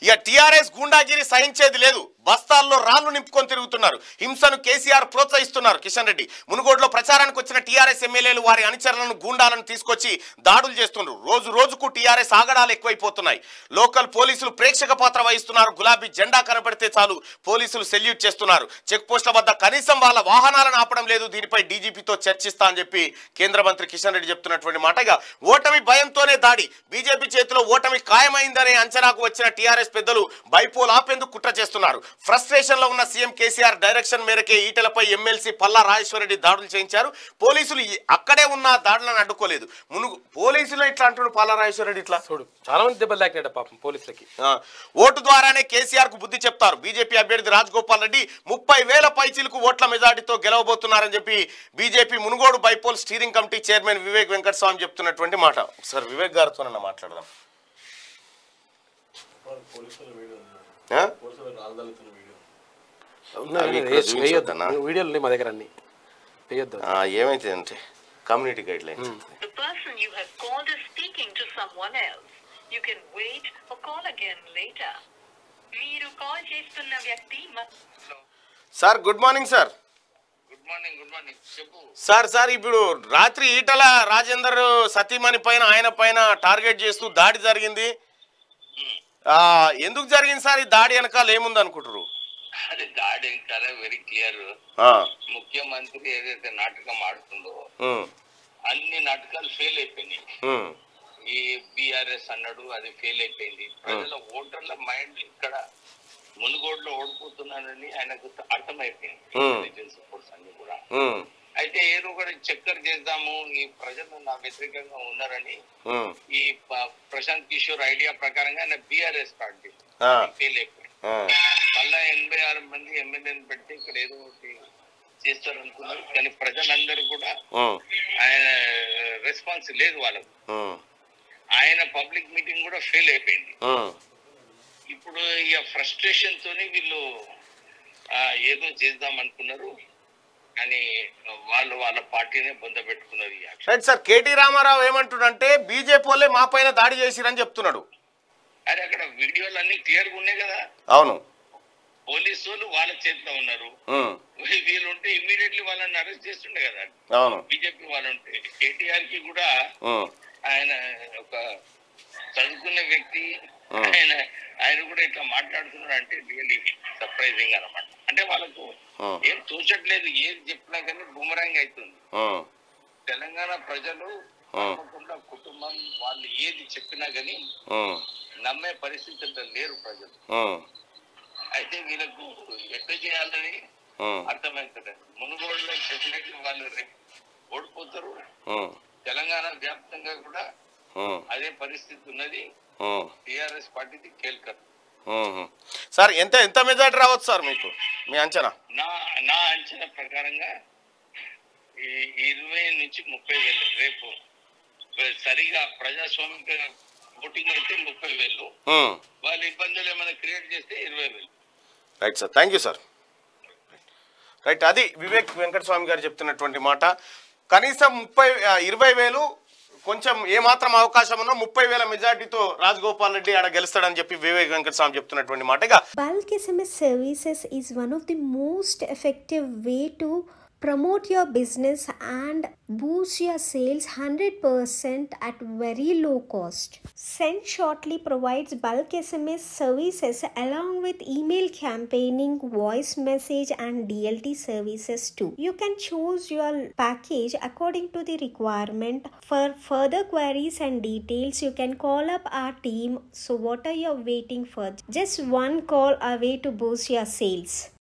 ఇక టీఆర్ఎస్ గూండాగిరి సహించేది లేదు బస్తాల్లో రాళ్లు నింపుకొని తిరుగుతున్నారు హింసను కేసీఆర్ ప్రోత్సహిస్తున్నారు కిషన్ రెడ్డి మునుగోడులో ప్రచారానికి వచ్చిన టీఆర్ఎస్ ఎమ్మెల్యేలు వారి అనుచరులను గూండాలను తీసుకొచ్చి దాడులు చేస్తున్నారు రోజు రోజుకు టీఆర్ఎస్ ఆగడాలు ఎక్కువైపోతున్నాయి లోకల్ పోలీసులు ప్రేక్షక పాత్ర వహిస్తున్నారు గులాబీ జెండా కనబడితే చాలు పోలీసులు సెల్యూట్ చేస్తున్నారు చెక్ పోస్టుల వద్ద కనీసం వాళ్ళ వాహనాలను ఆపడం లేదు దీనిపై డీజీపీతో చర్చిస్తా అని చెప్పి కేంద్ర మంత్రి కిషన్ రెడ్డి చెప్తున్నటువంటి మాటగా ఓటమి భయంతోనే దాడి బీజేపీ చేతిలో ఓటమి ఖాయమైందనే అంచనాకు వచ్చిన టీఆర్ఎస్ పెద్దలు బైపోల్ ఆపేందుకు కుట్ర చేస్తున్నారు ఫ్రస్ట్రేషన్ లో ఉన్న సీఎం కేసీఆర్ డైరెక్షన్ మేరకే ఈటలపై ఎమ్మెల్సీ పల్లా రాజేశ్వరరెడ్డి దాడులు చేయించారు పోలీసులు ఈ- అక్కడే ఉన్న దాడులను అడ్డుకోలేదు మునుగు పోలీసులు ఇట్లా అంటున్నాడు పల్లా రాజేశ్వరరెడ్డి ఇట్లా చూడు చాలా మంది దెబ్బలు తాకినాడు పాపం పోలీసులకి ఆ, ఓటు ద్వారానే కేసీఆర్ కు బుద్ధి చెప్తారు బీజేపీ అభ్యర్థి రాజగోపాల్ రెడ్డి ముప్పై వేల పైచీలకు ఓట్ల మెజార్టీతో గెలవబోతున్నారని చెప్పి BJP Munugode bypoll steering committee chairman Vivek Venkataswamy చెప్తున్నటువంటి మాట ఒకసారి వివేక్ గారితో మాట్లాడదాం ఆ? ఉన్నాయి, అవి ఇక్కడ వేయొచ్చు, వేయొద్దు. చూపించొద్దన్నా? వీడియోలు ఉన్నాయి మా దగ్గర అన్ని వేయొద్దు ఆ, ఏమైతే అంటే community guideline The person you have called is speaking to someone else. You can wait or call again later. మీరు కాల్ చేస్తున్న వ్యక్తి మ- sir good morning sir good morning good morning చెప్పు సార్ సార్ ఇప్పుడు రాత్రి ఈటల రాజేందర్ సతీమణి పైన ఆయన పైన టార్గెట్ చేస్తూ దాడి జరిగింది ఆ, ఎందుకు జరిగింది సార్ ఈ దాడి వెనకాల ఏముంది అనుకుంటారు అది దాడి కదా వెరీ క్లియర్ ఆ, ముఖ్యమంత్రి ఏదైతే నాటకం ఆడుతుందో ఉమ్, అన్ని నాటకాలు ఫెయిల్ అయిపోయినాయి ఉమ్, ఈ బిఆర్ఎస్ అన్నాడు అది ఫెయిల్ అయిపోయింది ప్రజల ఓటర్ల మైండ్ ఇక్కడ మునుగోడులో ఓడిపోతున్నానని ఆయనకు అర్థమైపోయింది Hmm. ఇంటెలిజెన్స్ రిపోర్ట్స్ అన్ని కూడా ఉమ్, అయితే ఏదో ఒకటి చక్కర్ చేద్దాము ఈ ప్రజలు నా వ్యతిరేకంగా ఉన్నారని ఉమ్, ఈ ప- ప్రశాంత్ కిషోర్ ఐడియా ప్రకారంగా ఆయన బిఆర్ఎస్ స్టార్ట్ చేసి ఆ, ఫెయిల్ అయిపోయింది ఆ, మళ్ళా ఎనభై ఆరు మంది ఎమ్మెల్యేని పెడితే ఇక్కడ ఏదో ఒకటి చేస్తారు అనుకున్నారు కానీ ప్రజలందరూ కూడా ఉమ్, ఆయన రెస్పాన్స్ లేదు వాళ్ళకు ఉమ్, ఆయన పబ్లిక్ మీటింగ్ కూడా ఫెయిల్ అయిపోయింది ఉమ్, ఇప్పుడు ఇక ఫ్రస్ట్రేషన్ తోని వీళ్ళు ఆ, ఏదో చేద్దాం అనుకున్నారు కానీ వాళ్ళు వాళ్ళ పార్టీనే బొంద పెట్టుకున్నారు ఈ action right sir KT Rama Rao ఏమంటుడంటే బీజేపీ వాళ్ళే మా పైన దాడి చేసిరని చెప్తున్నాడు అరే అక్కడ వీడియోలు అన్ని క్లియర్ గా ఉన్నాయి కదా అవును పోలీసు వాళ్ళు వాళ్ళ చేతిలో ఉన్నారు ఉమ్, వీళ్ళు ఉంటే ఇమ్మీడియట్లీ వాళ్ళని అరెస్ట్ చేస్తుండే కదా అవును బీజేపీ వాళ్ళు ఉంటే కేటీఆర్ కి కూడా ఉమ్, ఆయన ఒక చదువుకున్న వ్యక్తి Hmm. ఆయన ఆయన కూడా ఇట్లా మాట్లాడుతున్నాడు అంటే రియలీ సర్ప్రైజింగ్ అన్నమాట అంటే వాళ్ళకు Hmm. ఏం తోచట్లేదు ఏది చెప్పినా కానీ బుమరాంగ్ అవుతుంది ఉమ్, తెలంగాణ ప్రజలు తప్పకుండా కుటుంబం వాళ్ళు ఏది చెప్పినా కానీ ఉమ్, నమ్మే పరిస్థితుల్లో లేరు ప్రజలు ఉమ్, అయితే వీళ్ళకు ఎట్లా చేయాలని ఉమ్, అర్థమవుతుంది మునుగోడులో డెఫినెట్లీ వాళ్ళు రేపు ఓడిపోతారు ఉమ్, తెలంగాణ వ్యాప్తంగా కూడా ఉమ్, అదే పరిస్థితి ఉన్నది ఉమ్. టిఆర్ఎస్ పార్టీది కేల్కర్ మ్మ్. సార్ ఎంత ఎంత మెజార్టీ రావచ్చు సార్ మీకు మీ అంచనా నా నా అంచనా ప్రకారంగా ఈ ఇరవై నుంచి ముప్పై వేలు రేపు సరిగా ప్రజాస్వామిక ఓటింగ్ అయితే ముప్పై వేలు మ్మ్. వాళ్ళ ఇబ్బందులు ఏమైనా క్రియేట్ చేస్తే ఇరవై వేలు right sir thank you sir right అది వివేక్ వెంకటస్వామి గారు చెప్తున్నటువంటి మాట కనీసం ముప్పై ఆ, ఇరవై వేలు కొంచెం ఏమాత్రం అవకాశం ఉన్నా ముప్పై వేల మెజార్టీతో రాజగోపాల్ రెడ్డి ఆడ గెలుస్తాడని చెప్పి వివేక్ వెంకటస్వామి చెప్తున్నటువంటి మాట ఇక Bulk SMS services is one of the most effective way to promote your business and boost your sales 100% at very low cost. Send Shortly provides bulk SMS services along with email campaigning, voice message and DLT services too. You can choose your package according to the requirement. For further queries and details, you can call up our team. So what are you waiting for? Just one call away to boost your sales.